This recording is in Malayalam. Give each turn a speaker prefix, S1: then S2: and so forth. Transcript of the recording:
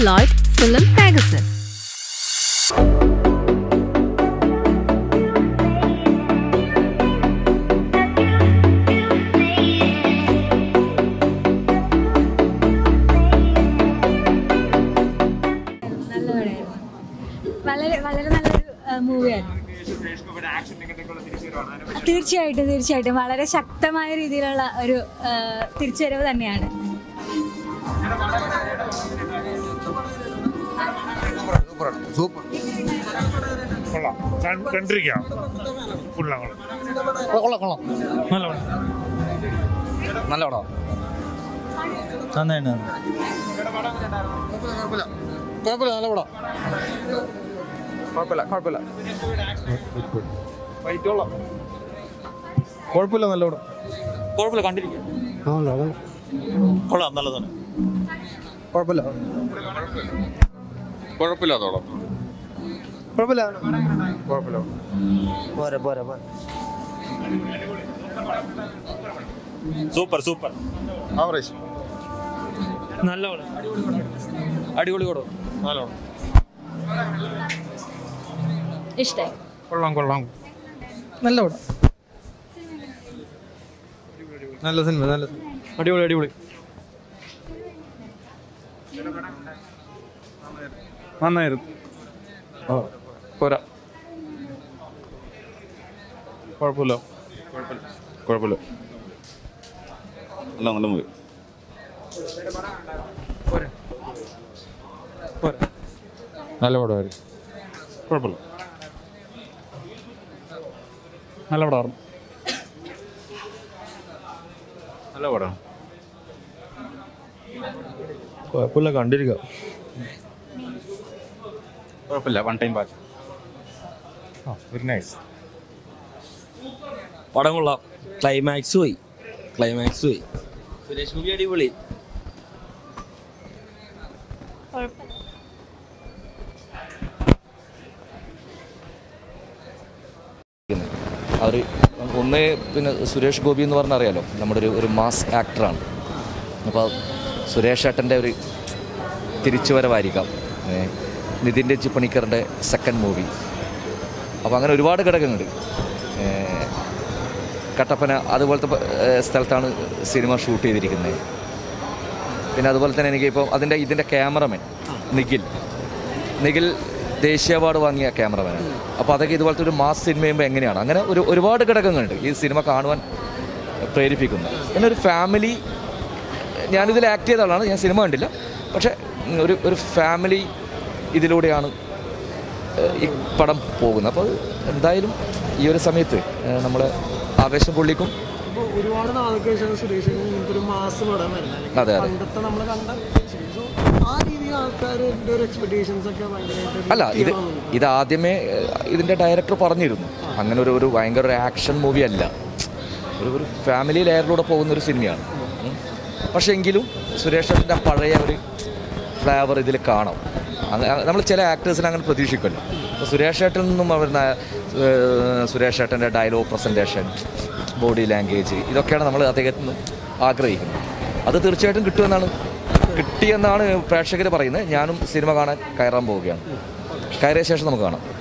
S1: Celluloid Film Magazine.
S2: നല്ല പടമായിരുന്നു വളരെ വളരെ നല്ലൊരു മൂവിയായിരുന്നു തീർച്ചയായിട്ടും തീർച്ചയായിട്ടും വളരെ ശക്തമായ രീതിയിലുള്ള ഒരു ആ, തിരിച്ചുവരവ് തന്നെയാണ്
S3: സൂപ്പർ
S4: കൊള്ളാം കൺ- കണ്ടിരിക്കാം കൊള്ളാം കൊള്ളാം
S3: കൊള്ളാം കൊള്ളാം
S4: നല്ല പടം.
S3: നല്ല പടം
S5: നന്നായിട്ട്
S3: കുഴപ്പമില്ല കുഴപ്പമില്ല നല്ല പടം കുഴപ്പമില്ല കുഴപ്പമില്ല കുഴപ്പമില്ല നല്ല പടം
S5: കുഴപ്പമില്ല കണ്ടിരിക്കാം കൊള്ളാം നല്ലതാണ്
S3: കുഴപ്പമില്ല കുഴപ്പമില്ല അതോളം കുഴപ്പമില്ല കുഴപ്പമില്ല
S5: പോരാ പോരാ പോരാ സൂപ്പർ സൂപ്പർ
S3: ആവറേജ്
S4: നല്ല പടം
S5: അടിപൊളി കൂടോ
S3: നല്ല പടം
S2: ഇഷ്ടമായി
S3: കൊള്ളാം കൊള്ളാം നല്ല പടം നല്ല സിനിമ നല്ല സിനിമ
S5: അടിപൊളി അടിപൊളി
S3: നന്നായിരുന്നു പോരാ കുഴപ്പമില്ല കുഴപ്പമില്ല
S5: നല്ല നല്ല മൂവി
S3: നല്ല പടമായിരുന്നു കുഴപ്പമില്ല
S4: നല്ല പടമായിരുന്നു
S3: നല്ല പടം കുഴപ്പമില്ല കണ്ടിരിക്കുക കുഴപ്പമില്ല വൺ ടൈം വാച്ച് ആ വെരി നൈസ്
S6: പടം കൊള്ളാം ക്ലൈമാക്സ് പോയി ക്ലൈമാക്സ് പോയി സുരേഷ് ഗോപി അടിപൊളി അവർ ഒന്ന് പിന്നെ സുരേഷ് ഗോപി എന്ന് പറഞ്ഞാൽ അറിയാലോ നമ്മുടെ ഒരു ഒരു മാസ് ആക്ടറാണ് അപ്പോൾ സുരേഷ് ഏട്ടൻ്റെ ഒരു തിരിച്ചുവരവായിരിക്കാം ഏ, നിതിൻ രജി പണിക്കറിൻ്റെ സെക്കൻഡ് മൂവി അപ്പോൾ അങ്ങനെ ഒരുപാട് ഘടകങ്ങളുണ്ട് ഏ, കട്ടപ്പന അതുപോലത്തെ പ- ഏ, സ്ഥലത്താണ് സിനിമ ഷൂട്ട് ചെയ്തിരിക്കുന്നത് പിന്നെ അതുപോലെ തന്നെ എനിക്ക് ഇപ്പോൾ അതിൻ്റെ ഇതിൻ്റെ ക്യാമറമാൻ നിഖിൽ നിഖിൽ ദേശീയ അവാർഡ് വാങ്ങിയ ക്യാമറമാനാണ് അപ്പോൾ അതൊക്കെ ഇതുപോലത്തെ ഒരു മാസ് സിനിമ ചെയ്യുമ്പോൾ എങ്ങനെയാണ് അങ്ങനെ ഒരു ഒരുപാട് ഘടകങ്ങളുണ്ട് ഈ സിനിമ കാണുവാൻ പ്രേരിപ്പിക്കുന്നത് പിന്നെ ഒരു ഫാമിലി ഞാനിതിൽ ആക്ട് ചെയ്ത ആളാണ് ഞാൻ സിനിമ കണ്ടില്ല പക്ഷേ ഉം, ഒരു ഒരു ഫാമിലി ഇതിലൂടെയാണ് ഏഹ്, ഈ പടം പോകുന്നത് അപ്പോൾ എന്തായാലും ഈ ഒരു സമയത്ത് നമ്മൾ ആവേശം കൊള്ളിക്കും
S7: ഇപ്പൊ ഒരുപാട് നാൾക്ക് ശേഷം സുരേഷ് ഇങ്ങനത്തെ ഒരു മാസം പടം വരുന്നത്
S6: അതെ, അതെ.
S7: പണ്ടത്തെ നമ്മൾ കണ്ട So, ആ രീതിയിൽ ആൾക്കാരുടെ ഒരു എക്സ്പെക്ടേഷൻസ് ഒക്കെ ഭയങ്കരമായിട്ട്
S6: അല്ല ഇത്
S7: തീർന്നുണ്ട്.
S6: ഇത് ആദ്യമേ ഏഹ്, ഇതിൻ്റെ ഡയറക്ടർ പറഞ്ഞിരുന്നു അങ്ങനെ ഒരു ഒരു ഭയങ്കര ഒരു ആക്ഷൻ മൂവി അല്ല ഒരു ഒരു ഫാമിലി ലെയറിലൂടെ പോകുന്ന ഒരു സിനിമയാണ് ഉം. പക്ഷേ എങ്കിലും സുരേഷൻ്റെ പഴയ ഒരു ഫ്ലേവർ ഇതിൽ കാണാം നമ്മൾ ചില ആക്ടേഴ്സിനെ അങ്ങനെ പ്രതീക്ഷിക്കുമല്ലോ അപ്പോൾ സുരേഷ് ഏട്ടൻ നിന്നും വരുന്ന ഏഹ്, സുരേഷ് ഏട്ടൻ്റെ ഡയലോഗ് പ്രസൻറ്റേഷൻ ബോഡി ലാംഗ്വേജ് ഇതൊക്കെയാണ് നമ്മൾ അദ്ദേഹത്തിൽ നിന്ന് ആഗ്രഹിക്കുന്നത് അത് തീർച്ചയായിട്ടും കിട്ടുമെന്നാണ് കിട്ടിയെന്നാണ് പ്രേക്ഷകർ പറയുന്നത് ഞാനും സിനിമ കാണാൻ കയറാൻ പോവുകയാണ് കയറിയ ശേഷം നമുക്ക് കാണാം